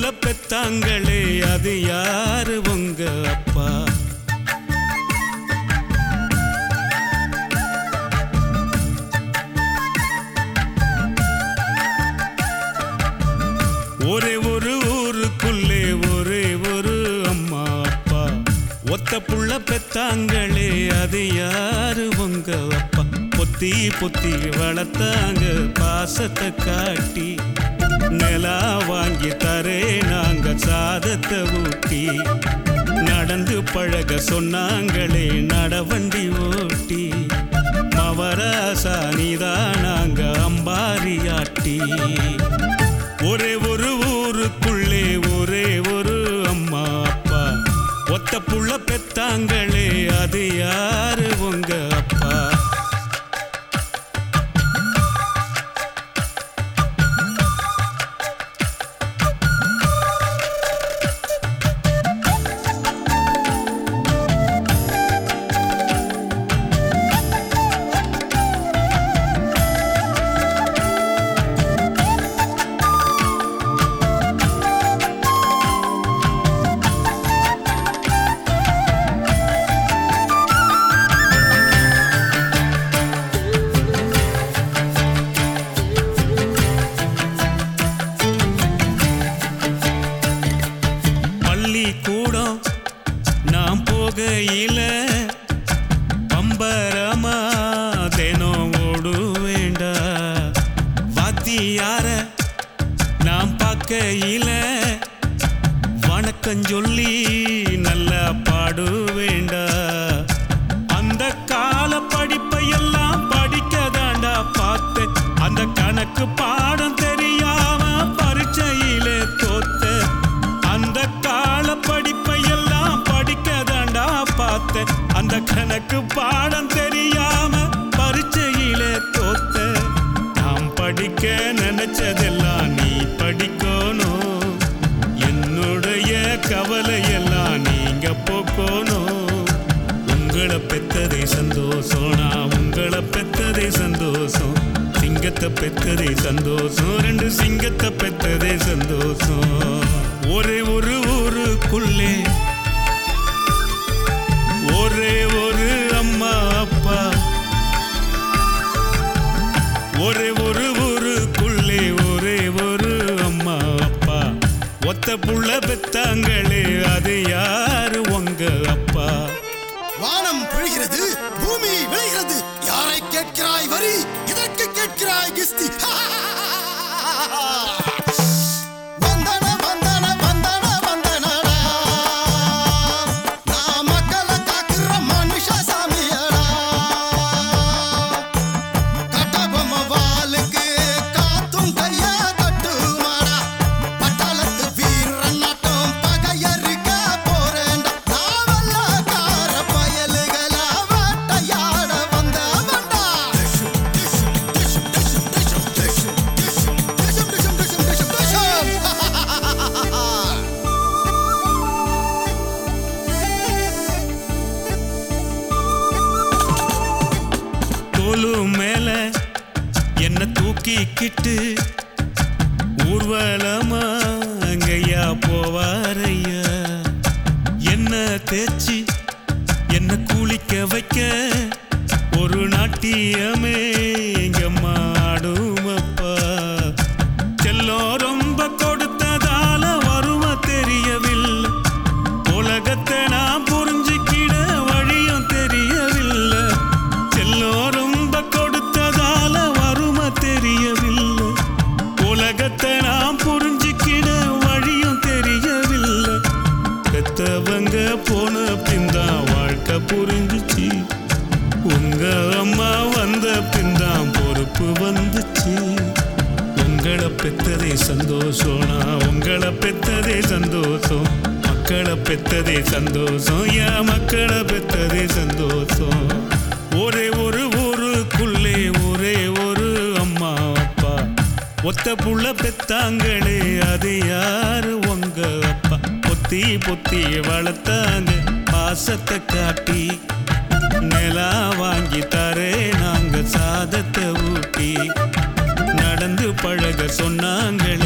புள்ள பெத்தாங்களே அது யாரு உங்க அப்பா ஒரே ஒரு ஊருக்குள்ளே ஒரே ஒரு அம்மா அப்பா ஒத்த புள்ள பெத்தாங்களே அது யாரு உங்க அப்பா பொத்தி பொத்தி வளர்த்தாங்க பாசத்தை காட்டி நிலா வாங்கி தரே நாங்க சாதத்தை ஊட்டி நடந்து பழக சொன்னாங்களே நடவண்டி ஓட்டி மவராசா நீதான் நாங்க அம்பாரி ஆட்டி ஒரே ஒரு ஊருக்குள்ளே ஒரே ஒரு அம்மா அப்பா ஒத்த புள்ள பெத்தாங்களே அது யாரு உங்க அப்பா பள்ளிக்கூடம் நாம் போகையில பம்பரமா தினம் ஓடு வேண்டா வாத்தியார நாம் பார்க்கையில வணக்கம் சொல்லி நல்லா பாடு வேண்டா அந்த கால படிப்பை எல்லாம் படிக்க தாண்டா பார்த்தேன் அந்த கணக்கு பாடம் தெரியாம பரீட்சையில தோத்த அந்த கால படிப்பை எல்லாம் படிக்க தாண்டா பார்த்தேன் அந்த கணக்கு பாடம் தெரியாம பரீட்சையில தோத்த நாம் படிக்க நினைச்சதெல்லாம் நீ படிக்கணும் என்னுடைய கவலையெல்லாம் நீங்க போக்கணும் உங்களை பெத்ததே சந்தோஷம் நான் உங்களை பெத்ததே சந்தோஷம் சிங்கத்தை பெத்ததே சந்தோஷம் ரெண்டு சிங்கத்தை பெத்ததே சந்தோஷம் ஒரே ஒரு ஊருக்குள்ளே ஒரே ஒரு அம்மா அப்பா ஒரே ஒரு ஊருக்குள்ளே ஒரே ஒரு அம்மா அப்பா ஒத்த புள்ள பெத்தாங்களே அது யாரு உங்க அப்பா வானம் பொழிகிறது பூமி விளைகிறது யாரை கேட்கிறாய் வரி இதற்கு கேட்கிறாய் கிஸ்தி வந்தன வந்தன வந்தன வந்தனடா நான் மக்களை காக்குற மனுஷ சாமியடா கட்டபொம்ம வாளுக்கு காத்தும் கைய கட்டுமாடா பட்டாளத்து வீரன் நாட்டம் பகையறுக்க போறேன்டா நாவல்லக்கார பயலுகளா வேட்டையாட வந்தவன்டா தோலு மேல என்ன தூக்கிக்கிட்டு ஊர்வலமா அங்கய்யா போவாரையா என்ன தேய்ச்சி என்ன குளிக்க வைக்க ஒரு நாட்டியமே எங்க மாடுமப்பா செல்லம் ரொம்ப கொடுத்ததால வரும தெரியவில்லை உலகத்தை நான் புரிஞ்சுக்கிட வழியும் தெரியவில்லை செல்லம் ரொம்ப கொடுத்ததால வறுமை தெரியவில்லை உலகத்தை நான் புரிஞ்சுக்கிட வழியும் தெரியவில்லை பெத்தவங்க போன பின்தான் வாழ்க்கை புரிஞ்சுச்சு உங்க அம்மா வந்த பின்தான் பொறுப்பு வந்துச்சு உங்களை பெத்ததே சந்தோஷம் நான் உங்களை பெத்ததே சந்தோஷம் மக்களை பெத்ததே சந்தோஷம் என் மக்களை பெத்ததே சந்தோஷம் ஒரே ஒரு ஊருக்குள்ளே ஒரே ஒரு அம்மா அப்பா ஒத்த புள்ள பெத்தாங்களே அது யாரு உங்க அப்பா பொத்தி பொத்தி வளர்த்தாங்க பாசத்தை காட்டி நிலா வாங்கி தரே நாங்க சாதத்தை ஊட்டி நடந்து பழக சொன்னாங்களே